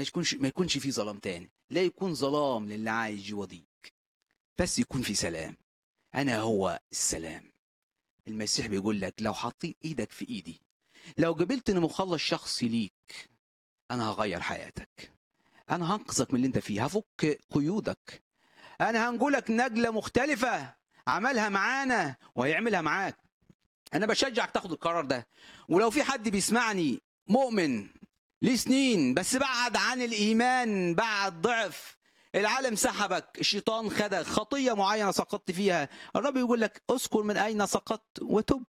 ما يكونش ما يكونش في ظلام تاني لا يكون ظلام للي عايش جوا ضيق بس يكون في سلام انا هو السلام المسيح بيقول لك لو حطيت ايدك في ايدي لو قبلتني مخلص شخصي ليك انا هغير حياتك انا هنقذك من اللي انت فيه هفك قيودك انا هنقولك نقله مختلفه عملها معانا وهيعملها معاك انا بشجعك تاخد القرار ده ولو في حد بيسمعني مؤمن ليه سنين بس بعد عن الايمان بعد ضعف العالم سحبك الشيطان خدك خطيه معينه سقطت فيها الرب يقول لك اذكر من اين سقطت وتب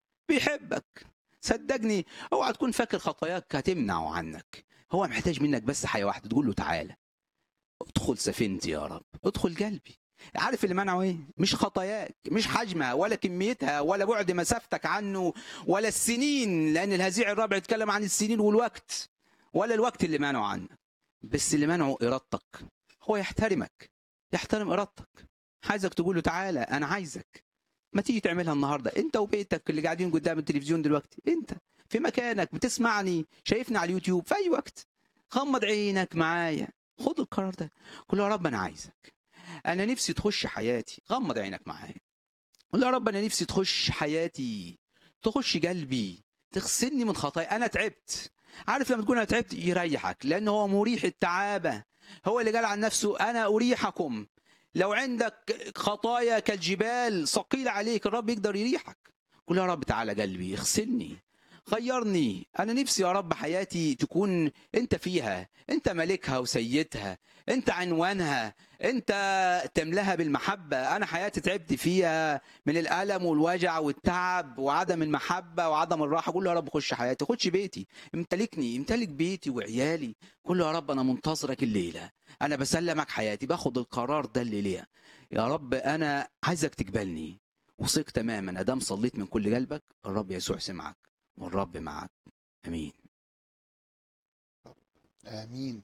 بيحبك صدقني اوعى تكون فاكر خطاياك هتمنعه عنك هو محتاج منك بس حاجه واحده تقول له تعالى ادخل سفينتي يا رب ادخل قلبي عارف اللي منعه ايه مش خطاياك مش حجمها ولا كميتها ولا بعد مسافتك عنه ولا السنين لان الهزيع الرابع يتكلم عن السنين والوقت ولا الوقت اللي منعه عنك بس اللي منعه ارادتك هو يحترمك يحترم ارادتك عايزك تقول له تعالى انا عايزك ما تيجي تعملها النهارده انت وبيتك اللي قاعدين قدام التلفزيون دلوقتي انت في مكانك بتسمعني شايفني على اليوتيوب في اي وقت غمض عينك معايا خد القرار ده قول له يا رب انا عايزك انا نفسي تخش حياتي غمض عينك معايا قول له يا رب انا نفسي تخش حياتي تخش قلبي تغسلني من خطايا انا تعبت عارف لما تكون انا تعبت يريحك لان هو مريح التعابه هو اللي قال عن نفسه انا اريحكم لو عندك خطايا كالجبال ثقيله عليك الرب يقدر يريحك قول يا رب تعالى قلبي اغسلني غيرني انا نفسي يا رب حياتي تكون انت فيها انت ملكها وسيدها انت عنوانها انت تملاها بالمحبه انا حياتي تعبت فيها من الالم والوجع والتعب وعدم المحبه وعدم الراحه قول له يا رب خش حياتي خش بيتي امتلكني امتلك بيتي وعيالي قول له يا رب انا منتظرك الليله انا بسلمك حياتي باخد القرار ده الليله يا رب انا عايزك تقبلني وثق تماما ادام صليت من كل قلبك الرب يسوع سمعك والرب معك امين امين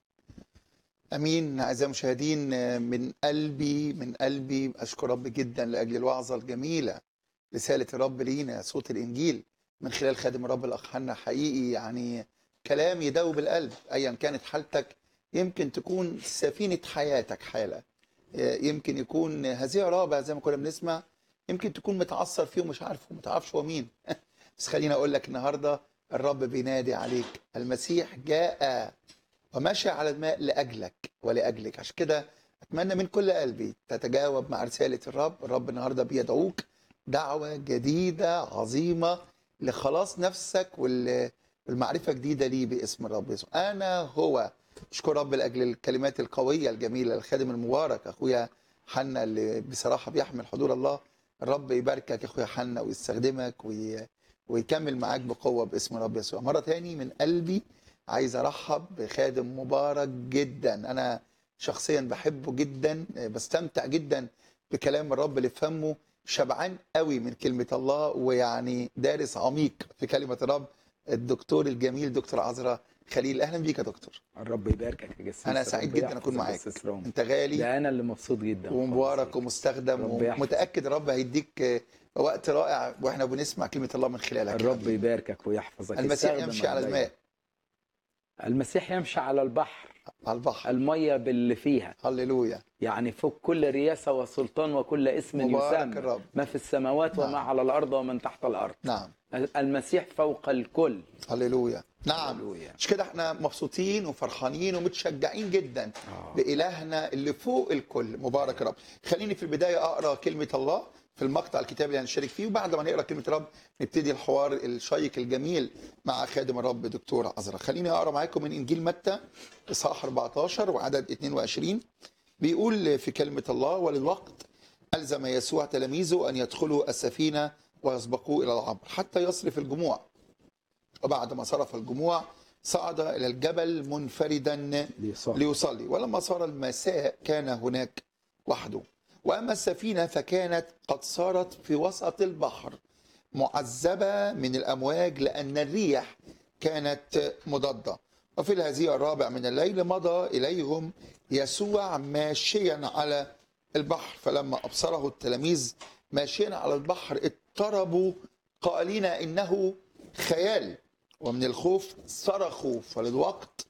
امين اعزائي المشاهدين من قلبي من قلبي اشكر رب جدا لاجل الوعظه الجميله رساله الرب لينا صوت الانجيل من خلال خادم الرب الاخ حنا حقيقي يعني كلام يدوب القلب ايا كانت حالتك يمكن تكون سفينه حياتك حاله يمكن يكون هزيع رابع زي ما كنا بنسمع يمكن تكون متعثر فيه ومش عارفه وما تعرفش هو مين بس خليني اقول لك النهارده الرب بينادي عليك المسيح جاء ومشى على الماء لاجلك ولاجلك عشان كده اتمنى من كل قلبي تتجاوب مع رساله الرب الرب النهارده بيدعوك دعوه جديده عظيمه لخلاص نفسك والمعرفه جديده ليه باسم الرب يسوع انا هو اشكر رب لاجل الكلمات القويه الجميله الخادم المبارك اخويا حنا اللي بصراحه بيحمل حضور الله الرب يباركك يا اخويا حنا ويستخدمك وي... ويكمل معاك بقوه باسم الرب يسوع مره تاني من قلبي عايز ارحب بخادم مبارك جدا انا شخصيا بحبه جدا بستمتع جدا بكلام الرب اللي فهمه شبعان قوي من كلمه الله ويعني دارس عميق في كلمه الرب الدكتور الجميل دكتور عذرا خليل اهلا بيك يا دكتور الرب يباركك يا جسيس انا سعيد جدا اكون معاك انت غالي ده انا اللي مبسوط جدا ومبارك ومستخدم ومتاكد الرب هيديك وقت رائع واحنا بنسمع كلمه الله من خلالك الرب يباركك ويحفظك المسيح يمشي على الماء المسيح يمشي على البحر على البحر الميه باللي فيها هللويا يعني فوق كل رياسه وسلطان وكل اسم يسمى الرب. ما في السماوات نعم. وما على الارض ومن تحت الارض نعم المسيح فوق الكل هللويا نعم هللويا. مش كده احنا مبسوطين وفرحانين ومتشجعين جدا آه. بإلهنا اللي فوق الكل مبارك الرب خليني في البداية أقرأ كلمة الله في المقطع الكتابي اللي هنشارك فيه وبعد ما نقرا كلمه الرب نبتدي الحوار الشيق الجميل مع خادم الرب دكتور عزرا خليني اقرا معاكم من انجيل متى اصحاح 14 وعدد 22 بيقول في كلمه الله وللوقت الزم يسوع تلاميذه ان يدخلوا السفينه ويسبقوا الى العبر حتى يصرف الجموع وبعد ما صرف الجموع صعد الى الجبل منفردا ليصلي. ليصلي ولما صار المساء كان هناك وحده واما السفينه فكانت قد صارت في وسط البحر معذبه من الامواج لان الريح كانت مضاده وفي الهزيع الرابع من الليل مضى اليهم يسوع ماشيا على البحر فلما ابصره التلاميذ ماشيا على البحر اضطربوا قائلين انه خيال ومن الخوف صرخوا فللوقت